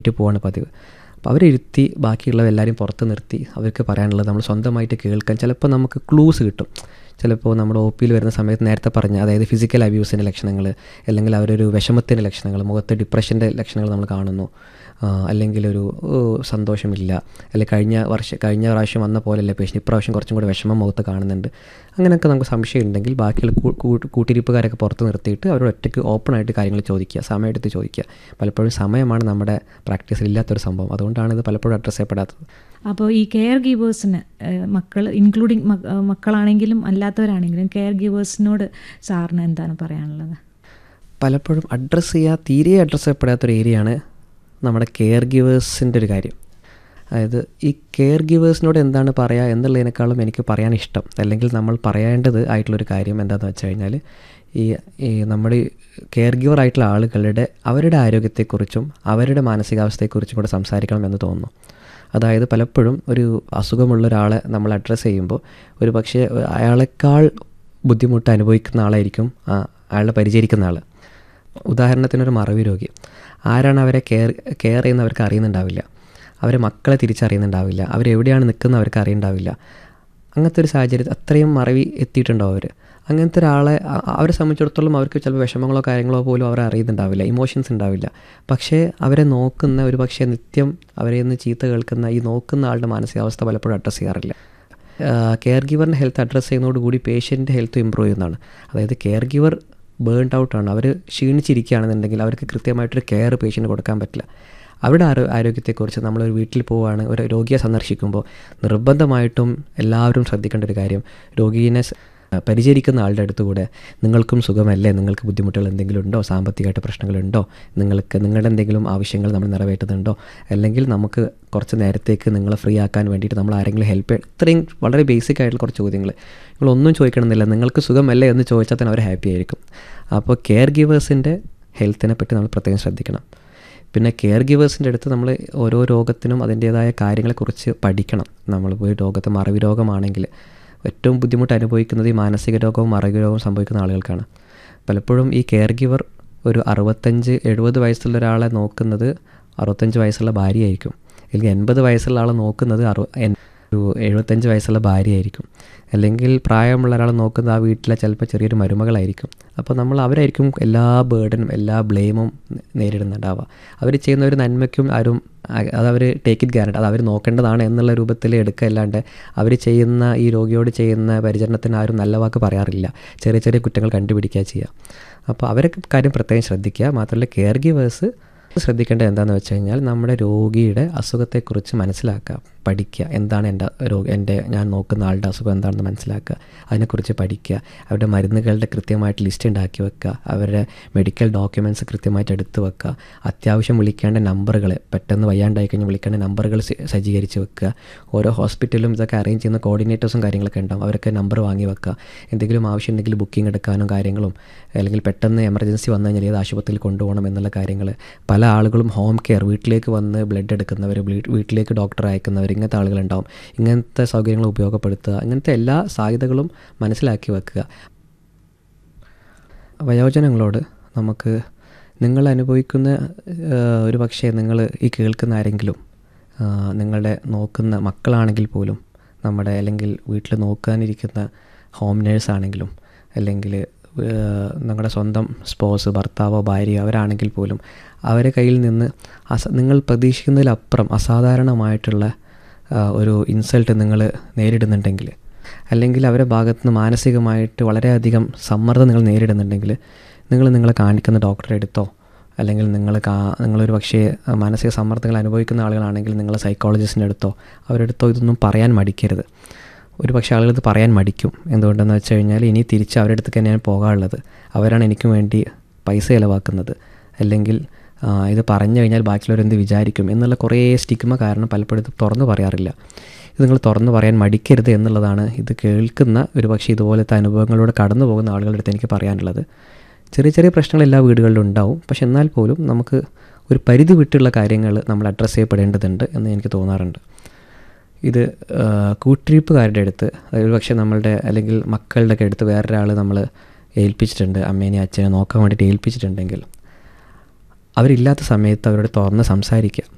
ിട്ട് പോവാണ് പതിവ് അപ്പോൾ അവരിരുത്തി ബാക്കിയുള്ളവ എല്ലാവരും പുറത്ത് നിർത്തി അവർക്ക് പറയാനുള്ളത് നമ്മൾ സ്വന്തമായിട്ട് കേൾക്കാൻ ചിലപ്പോൾ നമുക്ക് ക്ലൂസ് കിട്ടും ചിലപ്പോൾ നമ്മുടെ ഒ പിയിൽ വരുന്ന സമയത്ത് നേരത്തെ പറഞ്ഞ അതായത് ഫിസിക്കൽ അബ്യൂസിൻ്റെ ലക്ഷണങ്ങൾ അല്ലെങ്കിൽ അവരൊരു വിഷമത്തിൻ്റെ ലക്ഷണങ്ങൾ മുഖത്ത് ഡിപ്രഷൻ്റെ ലക്ഷണങ്ങൾ നമ്മൾ കാണുന്നു അല്ലെങ്കിൽ ഒരു സന്തോഷമില്ല അല്ലെങ്കിൽ കഴിഞ്ഞ വർഷം കഴിഞ്ഞ പ്രാവശ്യം വന്ന പോലെയല്ല പേഷ്യൻ ഇപ്രാവശ്യം കുറച്ചും കൂടി വിഷമം മുഖത്ത് കാണുന്നുണ്ട് അങ്ങനെയൊക്കെ നമുക്ക് സംശയം ഉണ്ടെങ്കിൽ ബാക്കിയുള്ള കൂട്ടിരിപ്പുകാരൊക്കെ പുറത്ത് നിർത്തിയിട്ട് അവരോട് ഒറ്റയ്ക്ക് ഓപ്പണായിട്ട് കാര്യങ്ങൾ ചോദിക്കുക സമയമെടുത്ത് ചോദിക്കുക പലപ്പോഴും സമയമാണ് നമ്മുടെ പ്രാക്ടീസിൽ ഇല്ലാത്തൊരു സംഭവം അതുകൊണ്ടാണ് ഇത് പലപ്പോഴും അഡ്രസ്സ് ചെയ്യപ്പെടാത്തത് അപ്പോൾ ഈ കെയർ ഗീവേഴ്സിന് മക്കൾ ഇൻക്ലൂഡിങ് മക്കളാണെങ്കിലും അല്ലാത്തവരാണെങ്കിലും കെയർ ഗീവേഴ്സിനോട് സാറിന് എന്താണ് പറയാനുള്ളത് പലപ്പോഴും അഡ്രസ്സ് ചെയ്യുക തീരെ അഡ്രസ്സ് ചെയ്യപ്പെടാത്തൊരു ഏരിയയാണ് നമ്മുടെ കെയർ ഗിവേഴ്സിൻ്റെ ഒരു കാര്യം അതായത് ഈ കെയർ ഗിവേഴ്സിനോട് എന്താണ് പറയുക എന്നുള്ളതിനേക്കാളും എനിക്ക് പറയാൻ ഇഷ്ടം അല്ലെങ്കിൽ നമ്മൾ പറയേണ്ടത് ആയിട്ടുള്ളൊരു കാര്യം എന്താണെന്ന് വെച്ച് കഴിഞ്ഞാൽ ഈ ഈ നമ്മുടെ കെയർ ഗിവർ ആയിട്ടുള്ള ആളുകളുടെ അവരുടെ ആരോഗ്യത്തെക്കുറിച്ചും അവരുടെ മാനസികാവസ്ഥയെക്കുറിച്ചും കൂടെ സംസാരിക്കണം എന്ന് തോന്നുന്നു അതായത് പലപ്പോഴും ഒരു അസുഖമുള്ള ഒരാളെ നമ്മൾ അഡ്രസ്സ് ചെയ്യുമ്പോൾ ഒരു പക്ഷേ അയാളെക്കാൾ ബുദ്ധിമുട്ട് അനുഭവിക്കുന്ന ആളായിരിക്കും അയാളെ പരിചരിക്കുന്ന ആൾ ഉദാഹരണത്തിനൊരു മറവി രോഗി ആരാണ് അവരെ കെയർ കെയർ ചെയ്യുന്നവർക്ക് അറിയുന്നുണ്ടാവില്ല അവരെ മക്കളെ തിരിച്ചറിയുന്നുണ്ടാവില്ല അവരെവിടെയാണ് നിൽക്കുന്നത് അവർക്ക് അറിയുന്നുണ്ടാവില്ല അങ്ങനത്തെ ഒരു സാഹചര്യത്തിൽ അത്രയും മറവി എത്തിയിട്ടുണ്ടാവും അവർ അങ്ങനത്തെ ഒരാളെ അവരെ സംബന്ധിച്ചിടത്തോളം അവർക്ക് ചിലപ്പോൾ വിഷമങ്ങളോ കാര്യങ്ങളോ പോലും അവരെ അറിയുന്നുണ്ടാവില്ല ഇമോഷൻസ് ഉണ്ടാവില്ല പക്ഷേ അവരെ നോക്കുന്ന ഒരു പക്ഷേ നിത്യം അവരെ നിന്ന് ചീത്ത കേൾക്കുന്ന ഈ നോക്കുന്ന ആളുടെ മാനസികാവസ്ഥ പലപ്പോഴും അഡ്രസ്സ് ചെയ്യാറില്ല കെയർ ഗിവറിൻ്റെ ഹെൽത്ത് അഡ്രസ്സ് ചെയ്യുന്നതോടുകൂടി പേഷ്യൻ്റെ ഹെൽത്ത് ഇമ്പ്രൂവ് ചെയ്യുന്നതാണ് അതായത് കെയർ ഗിവർ ബേൺഡ് ഔട്ടാണ് അവർ ക്ഷീണിച്ചിരിക്കുകയാണെന്നുണ്ടെങ്കിൽ അവർക്ക് കൃത്യമായിട്ടൊരു കെയർ പേഷ്യൻ്റ് കൊടുക്കാൻ പറ്റില്ല അവരുടെ ആരോ ആരോഗ്യത്തെക്കുറിച്ച് നമ്മളൊരു വീട്ടിൽ പോവുകയാണ് ഒരു രോഗിയെ സന്ദർശിക്കുമ്പോൾ നിർബന്ധമായിട്ടും എല്ലാവരും ശ്രദ്ധിക്കേണ്ട ഒരു കാര്യം രോഗീനെ പരിചരിക്കുന്ന ആളുടെ അടുത്തുകൂടെ നിങ്ങൾക്കും സുഖമല്ലേ നിങ്ങൾക്ക് ബുദ്ധിമുട്ടുകൾ എന്തെങ്കിലും ഉണ്ടോ സാമ്പത്തികമായിട്ട് പ്രശ്നങ്ങളുണ്ടോ നിങ്ങൾക്ക് നിങ്ങളുടെ എന്തെങ്കിലും ആവശ്യങ്ങൾ നമ്മൾ നിറവേറ്റുന്നുണ്ടോ അല്ലെങ്കിൽ നമുക്ക് കുറച്ച് നേരത്തേക്ക് നിങ്ങളെ ഫ്രീ ആക്കാൻ വേണ്ടിയിട്ട് നമ്മൾ ആരെങ്കിലും ഹെൽപ്പ് ഇത്രയും വളരെ ബേസിക് ആയിട്ടുള്ള കുറച്ച് ചോദ്യങ്ങൾ നിങ്ങളൊന്നും ചോദിക്കണമെന്നില്ല നിങ്ങൾക്ക് സുഖമല്ലേ എന്ന് ചോദിച്ചാൽ തന്നെ അവർ ഹാപ്പി ആയിരിക്കും അപ്പോൾ കെയർ ഗിവേഴ്സിൻ്റെ ഹെൽത്തിനെ പറ്റി നമ്മൾ പ്രത്യേകം ശ്രദ്ധിക്കണം പിന്നെ കെയർ ഗിവേഴ്സിൻ്റെ അടുത്ത് നമ്മൾ ഓരോ രോഗത്തിനും അതിൻ്റേതായ കാര്യങ്ങളെക്കുറിച്ച് പഠിക്കണം നമ്മൾ പോയി രോഗത്തെ മറവി രോഗമാണെങ്കിൽ ഏറ്റവും ബുദ്ധിമുട്ട് അനുഭവിക്കുന്നത് ഈ മാനസിക രോഗവും മറവി രോഗവും സംഭവിക്കുന്ന ആളുകൾക്കാണ് പലപ്പോഴും ഈ കെയർ ഗിവർ ഒരു അറുപത്തഞ്ച് എഴുപത് വയസ്സുള്ള ഒരാളെ നോക്കുന്നത് അറുപത്തഞ്ച് വയസ്സുള്ള ഭാര്യയായിരിക്കും അല്ലെങ്കിൽ എൺപത് വയസ്സുള്ള ആളെ നോക്കുന്നത് അറു ഒരു എഴുപത്തഞ്ച് വയസ്സുള്ള ഭാര്യയായിരിക്കും അല്ലെങ്കിൽ പ്രായമുള്ള ഒരാളെ നോക്കുന്ന ആ വീട്ടിലെ ചിലപ്പോൾ ചെറിയൊരു മരുമകളായിരിക്കും അപ്പോൾ നമ്മൾ അവരായിരിക്കും എല്ലാ ബേർഡനും എല്ലാ ബ്ലെയിമും നേരിടുന്നുണ്ടാവുക അവർ ചെയ്യുന്ന ഒരു നന്മയ്ക്കും ആരും അത് അവർ ടേക്ക് ഇറ്റ് ഗ്യാരണ്ട് അത് അവർ നോക്കേണ്ടതാണ് എന്നുള്ള രൂപത്തിൽ എടുക്കുക അല്ലാണ്ട് അവർ ചെയ്യുന്ന ഈ രോഗിയോട് ചെയ്യുന്ന പരിചരണത്തിന് ആരും നല്ല വാക്ക് പറയാറില്ല ചെറിയ ചെറിയ കുറ്റങ്ങൾ കണ്ടുപിടിക്കുക ചെയ്യുക അപ്പോൾ അവരെ കാര്യം പ്രത്യേകം ശ്രദ്ധിക്കുക മാത്രമല്ല കെയർ ഗിവേഴ്സ് ശ്രദ്ധിക്കേണ്ടത് എന്താണെന്ന് വെച്ച് കഴിഞ്ഞാൽ നമ്മുടെ രോഗിയുടെ അസുഖത്തെക്കുറിച്ച് മനസ്സിലാക്കുക പഠിക്കുക എന്താണ് എൻ്റെ രോഗി എൻ്റെ ഞാൻ നോക്കുന്ന ആളുടെ അസുഖം എന്താണെന്ന് മനസ്സിലാക്കുക അതിനെക്കുറിച്ച് പഠിക്കുക അവരുടെ മരുന്നുകളുടെ കൃത്യമായിട്ട് ലിസ്റ്റ് ഉണ്ടാക്കി വെക്കുക അവരുടെ മെഡിക്കൽ ഡോക്യുമെൻറ്റ്സ് കൃത്യമായിട്ട് എടുത്ത് വെക്കുക അത്യാവശ്യം വിളിക്കേണ്ട നമ്പറുകൾ പെട്ടെന്ന് വയ്യാണ്ടായി കഴിഞ്ഞ് വിളിക്കേണ്ട നമ്പറുകൾ സജ്ജീകരിച്ച് വെക്കുക ഓരോ ഹോസ്പിറ്റലും ഇതൊക്കെ അറേഞ്ച് ചെയ്യുന്ന കോർഡിനേറ്റേഴ്സും കാര്യങ്ങളൊക്കെ ഉണ്ടാവും അവരൊക്കെ നമ്പർ വാങ്ങി വെക്കുക എന്തെങ്കിലും ആവശ്യം ഉണ്ടെങ്കിൽ ബുക്കിംഗ് എടുക്കാനും കാര്യങ്ങളും അല്ലെങ്കിൽ പെട്ടെന്ന് എമർജൻസി വന്നു കഴിഞ്ഞാൽ ഏത് ആശുപത്രിയിൽ കൊണ്ടുപോകണം എന്നുള്ള കാര്യങ്ങൾ പല ആളുകളും ഹോം കെയർ വീട്ടിലേക്ക് വന്ന് ബ്ലഡ് എടുക്കുന്നവർ വീട്ടിലേക്ക് ഡോക്ടറെ അയക്കുന്നവർ ഇങ്ങനത്തെ ആളുകളുണ്ടാവും ഇങ്ങനത്തെ സൗകര്യങ്ങൾ ഉപയോഗപ്പെടുത്തുക അങ്ങനത്തെ എല്ലാ സാധ്യതകളും മനസ്സിലാക്കി വെക്കുക വയോജനങ്ങളോട് നമുക്ക് നിങ്ങൾ അനുഭവിക്കുന്ന ഒരു പക്ഷേ നിങ്ങൾ ഈ കേൾക്കുന്ന ആരെങ്കിലും നിങ്ങളുടെ നോക്കുന്ന മക്കളാണെങ്കിൽ പോലും നമ്മുടെ അല്ലെങ്കിൽ വീട്ടിൽ നോക്കാനിരിക്കുന്ന ഹോം നേഴ്സ് ആണെങ്കിലും അല്ലെങ്കിൽ നിങ്ങളുടെ സ്വന്തം സ്പോസ് ഭർത്താവോ ഭാര്യയോ അവരാണെങ്കിൽ പോലും അവരെ കയ്യിൽ നിന്ന് അസ നിങ്ങൾ പ്രതീക്ഷിക്കുന്നതിലപ്പുറം അസാധാരണമായിട്ടുള്ള ഒരു ഇൻസൾട്ട് നിങ്ങൾ നേരിടുന്നുണ്ടെങ്കിൽ അല്ലെങ്കിൽ അവരുടെ ഭാഗത്ത് നിന്ന് മാനസികമായിട്ട് വളരെയധികം സമ്മർദ്ദം നിങ്ങൾ നേരിടുന്നുണ്ടെങ്കിൽ നിങ്ങൾ നിങ്ങളെ കാണിക്കുന്ന ഡോക്ടറെ എടുത്തോ അല്ലെങ്കിൽ നിങ്ങൾ കാ നിങ്ങളൊരു പക്ഷേ മാനസിക സമ്മർദ്ദങ്ങൾ അനുഭവിക്കുന്ന ആളുകളാണെങ്കിൽ നിങ്ങൾ സൈക്കോളജിസ്റ്റിൻ്റെ അടുത്തോ അവരെടുത്തോ ഇതൊന്നും പറയാൻ മടിക്കരുത് ഒരു പക്ഷേ ആളുകൾ ഇത് പറയാൻ മടിക്കും എന്തുകൊണ്ടെന്ന് വെച്ച് കഴിഞ്ഞാൽ ഇനി തിരിച്ച് അവരുടെ അടുത്തേക്ക് തന്നെയാണ് പോകാനുള്ളത് അവരാണ് എനിക്ക് വേണ്ടി പൈസ ചിലവാക്കുന്നത് അല്ലെങ്കിൽ ഇത് പറഞ്ഞു കഴിഞ്ഞാൽ ബാക്കിയുള്ളവർ എന്ത് വിചാരിക്കും എന്നുള്ള കുറേ സ്റ്റിഗ്മ കാരണം പലപ്പോഴും ഇത് തുറന്നു പറയാറില്ല ഇത് നിങ്ങൾ തുറന്നു പറയാൻ മടിക്കരുത് എന്നുള്ളതാണ് ഇത് കേൾക്കുന്ന ഒരു പക്ഷേ ഇതുപോലത്തെ അനുഭവങ്ങളിലൂടെ കടന്നു പോകുന്ന ആളുകളുടെ അടുത്ത് എനിക്ക് പറയാനുള്ളത് ചെറിയ ചെറിയ പ്രശ്നങ്ങൾ എല്ലാ വീടുകളിലും ഉണ്ടാവും പക്ഷെ എന്നാൽ പോലും നമുക്ക് ഒരു പരിധി വിട്ടുള്ള കാര്യങ്ങൾ നമ്മൾ അഡ്രസ്സ് ചെയ്യപ്പെടേണ്ടതുണ്ട് എന്ന് എനിക്ക് തോന്നാറുണ്ട് ഇത് കൂട്ടിരിപ്പുകാരുടെ അടുത്ത് ഒരു പക്ഷേ നമ്മളുടെ അല്ലെങ്കിൽ മക്കളുടെ ഒക്കെ അടുത്ത് വേറൊരാൾ നമ്മൾ ഏൽപ്പിച്ചിട്ടുണ്ട് അമ്മേനെ അച്ഛനെ നോക്കാൻ വേണ്ടിയിട്ട് ഏൽപ്പിച്ചിട്ടുണ്ടെങ്കിൽ അവരില്ലാത്ത സമയത്ത് അവരോട് തുറന്ന് സംസാരിക്കുക